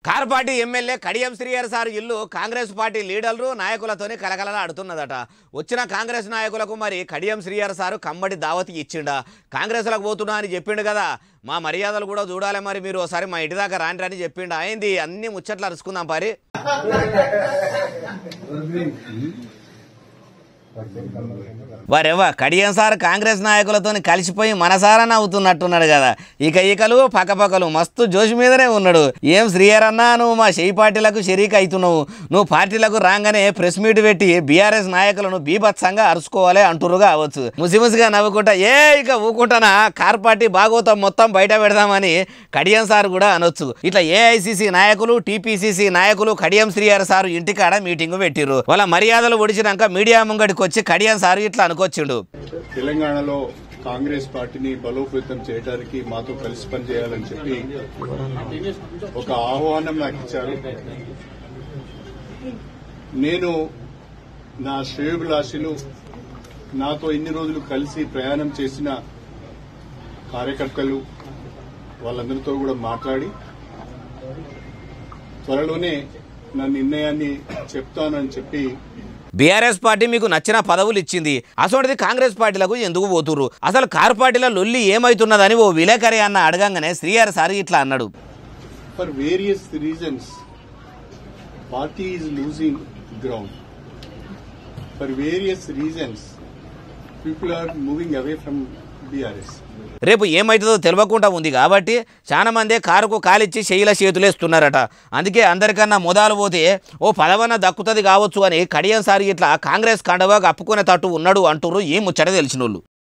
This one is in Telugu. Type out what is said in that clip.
Car party MLA Kadiyam Srihari sir ఇల్లు కాంగ్రెస్ పార్టీ లీడర్లు నాయకులతోనే కలకలలా ఆడుతున్నదట వచ్చిన కాంగ్రెస్ నాయకులకు మరి కడియం శ్రీహరి సారు కమ్మడి దావతి ఇచ్చిండా కాంగ్రెస్లకు పోతున్నా అని చెప్పిండు కదా మా మర్యాదలు కూడా చూడాలి మరి మీరు ఒకసారి మా ఇంటి దాకా రాండి అని చెప్పిండు అయింది అన్ని ముచ్చట్లు అరుచుకుందాం పరి వారెవ్వ కడియం సార్ కాంగ్రెస్ నాయకులతో కలిసిపోయి మనసారా నవ్వుతున్నట్టున్నాడు కదా ఇక ఈకలు పక్కపక్కలు మస్తు జోషి మీదనే ఉన్నాడు ఏం శ్రీయరన్నా నువ్వు మా షెయి పార్టీలకు షరీక్ అవుతున్నావు నువ్వు పార్టీలకు రాగానే ప్రెస్ మీట్ పెట్టి బీఆర్ఎస్ నాయకులను బీభత్సంగా అరుచుకోవాలి అంటురు కావచ్చు ముసిముసిగా నవ్వుకుంటా ఏ ఇక ఊకుంటానా కార్ పార్టీ బాగోతాం మొత్తం బయట పెడదామని కడియం సార్ కూడా అనొచ్చు ఇట్లా ఏఐసిసి నాయకులు టీపీసీసీ నాయకులు కడియం శ్రీహరి సార్ ఇంటికాడ మీటింగ్ పెట్టిర్రు వాళ్ళ మర్యాదలు ఒడిచినాక మీడియా ముంగడికి వచ్చి కడియం సార్ ఇట్లా అనుకొచ్చిండు తెలంగాణలో కాంగ్రెస్ పార్టీని బలోపేతం చేయడానికి మాతో కలిసి పనిచేయాలని చెప్పి ఒక ఆహ్వానం నాకు ఇచ్చారు నేను నా శ్రేయోభిలాషులు నాతో ఇన్ని రోజులు కలిసి ప్రయాణం చేసిన కార్యకర్తలు వాళ్ళందరితో కూడా మాట్లాడి త్వరలోనే నా నిర్ణయాన్ని చెప్తానని చెప్పి బీఆర్ఎస్ పార్టీ మీకు నచ్చిన పదవులు ఇచ్చింది అసోంటిది కాంగ్రెస్ పార్టీలకు ఎందుకు పోతుర్రు అసలు కారు పార్టీల లొల్లి ఏమైతున్నదని ఓ విలేకరి అన్న అడగంగానే శ్రీహరి సార్ ఇట్లా అన్నాడు for various reasons, party is losing ground. For various reasons, people are moving away from BRS. రేపు ఏమైతుందో తెలియకుండా ఉంది కాబట్టి చాలా మంది కారుకు కాలిచ్చి శైల చేతులేస్తున్నారట అందుకే అందరికన్నా మొదలు పోతే ఓ పదవన్న దక్కుతుంది కావచ్చు అని కడియం సార్ ఇట్లా కాంగ్రెస్ కండవా కప్పుకునే తట్టు ఉన్నాడు అంటుర్రు ఈ ముచ్చట తెలిసినోళ్ళు